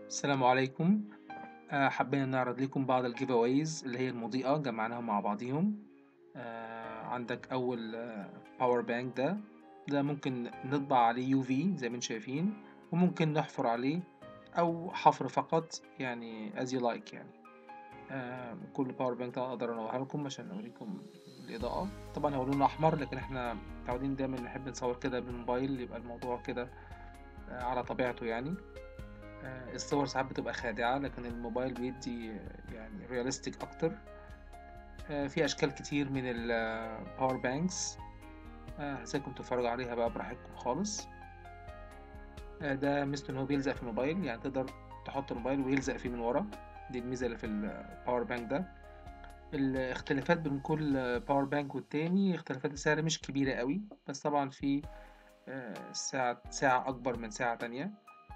السلام عليكم آه، حبينا نعرض لكم بعض الجيف اويز اللي هي المضيئة جمعناهم مع بعضيهم آه، عندك أول باور بانك ده ده ممكن نطبع عليه يو في زي ما انتم شايفين وممكن نحفر عليه أو حفر فقط يعني as you like يعني آه، كل باور بانك ده أقدر أنورها لكم عشان أوريكم الإضاءة طبعا هو لونه أحمر لكن احنا متعودين دايما نحب نصور كده بالموبايل يبقى الموضوع كده آه، على طبيعته يعني آه، الصور ساعات بتبقى خادعة لكن الموبايل بيدي آه، يعني رياليستيك أكتر آه، في أشكال كتير من الباور بانكس هسيبكم تتفرجوا عليها بقى براحتكم خالص آه، ده ميزته إن هو بيلزق في الموبايل يعني تقدر تحط الموبايل ويلزق فيه من ورا دي الميزة اللي في الباور بانك ده الاختلافات بين كل باور بانك والتاني اختلافات السعر مش كبيرة قوي بس طبعا في آه، ساعة ساعة أكبر من ساعة تانية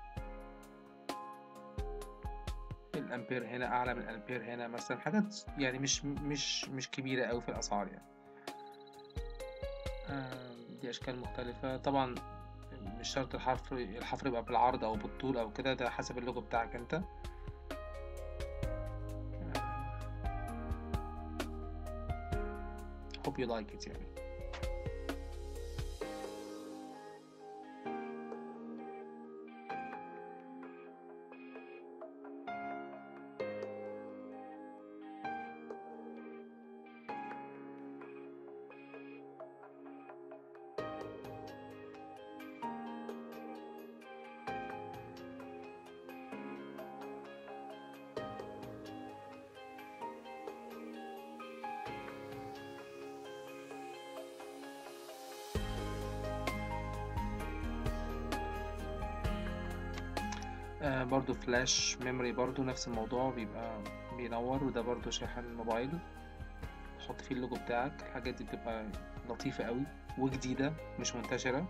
الامبير هنا اعلى من الامبير هنا مثلا حاجات يعني مش مش مش كبيره قوي في الاسعار يعني آم، دي اشكال مختلفه طبعا مش شرط الحفر الحفر يبقى بالعرض او بالطول او كده ده حسب اللوجو بتاعك انت hope you like it يعني آه برضو فلاش ميموري برضو نفس الموضوع بيبقى بينور وده برضو شاحن موبايل تحط فيه اللوجو بتاعك الحاجات دي بتبقى لطيفة قوي وجديدة مش منتشرة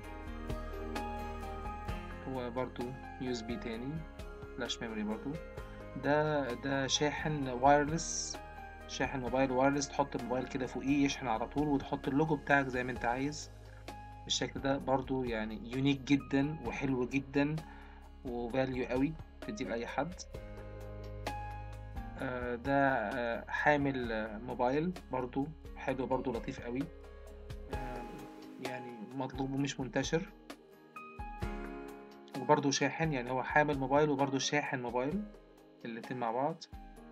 وبرضو يو اس بي تاني فلاش ميموري برضو ده ده شاحن وايرلس شاحن موبايل وايرلس تحط الموبايل كده فوقيه يشحن على طول وتحط اللوجو بتاعك زي ما انت عايز بالشكل ده برضو يعني يونيك جدا وحلو جدا وفاليو قوي تدي لأي حد آه، ده آه، حامل آه، موبايل برضو حلو برضو لطيف قوي آم، يعني مطلوب ومش منتشر وبرضو شاحن يعني هو حامل موبايل وبرضو شاحن موبايل الاتنين مع بعض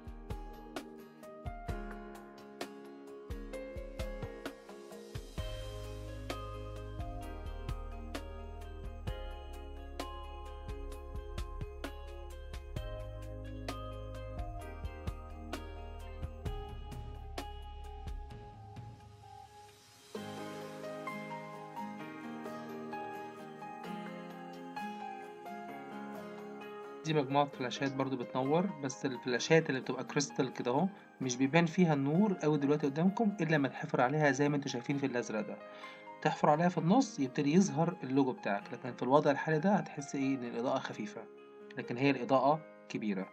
دي مجموعة فلاشات برضو بتنور بس الفلاشات اللي بتبقى كريستال كده اهو مش بيبان فيها النور قوي دلوقتي قدامكم الا لما تحفر عليها زي ما انتوا شايفين في الازرق ده تحفر عليها في النص يبتدي يظهر اللوجو بتاعك لكن في الوضع الحالي ده هتحس ايه ان الاضاءة خفيفة لكن هي الاضاءة كبيرة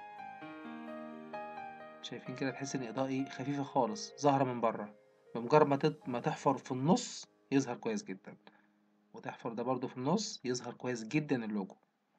شايفين كده تحس ان الاضاءة ايه خفيفة خالص ظاهرة من بره بمجرد ما تت- ما تحفر في النص يظهر كويس جدا وتحفر ده برضو في النص يظهر كويس جدا اللوجو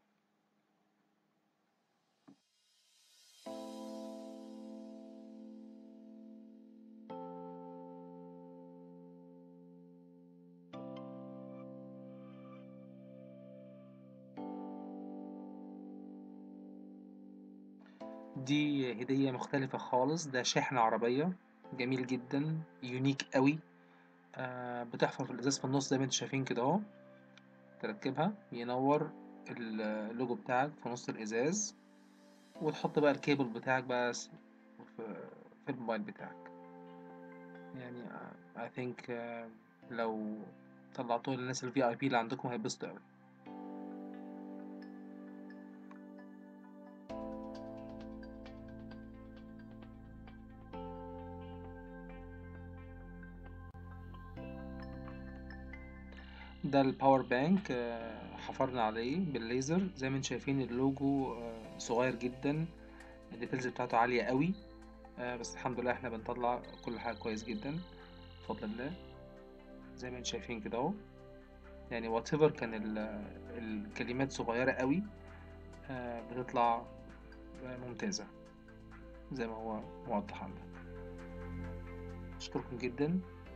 دي هدية مختلفة خالص ده شاحن عربية جميل جدا يونيك قوي آه بتحفر في الإزاز في النص زي ما انتوا شايفين كده اهو تركبها ينور اللوجو بتاعك في نص الإزاز وتحط بقى الكيبل بتاعك بقى س- في, في الموبايل بتاعك يعني آه، I think آه لو طلعتوه للناس ال VIP اللي عندكم هيتبسطوا أوي ده الباور بانك آه، حفرنا عليه بالليزر زي ما انتم شايفين اللوجو آه، صغير جدا الديتيلز بتاعته عالية قوي آه، بس الحمد لله احنا بنطلع كل حاجة كويس جدا بفضل الله زي ما انتم شايفين كده اهو يعني وات ايفر كان ال- الكلمات صغيرة قوي آه، بتطلع ممتازة زي ما هو موضح عندك أشكركم جدا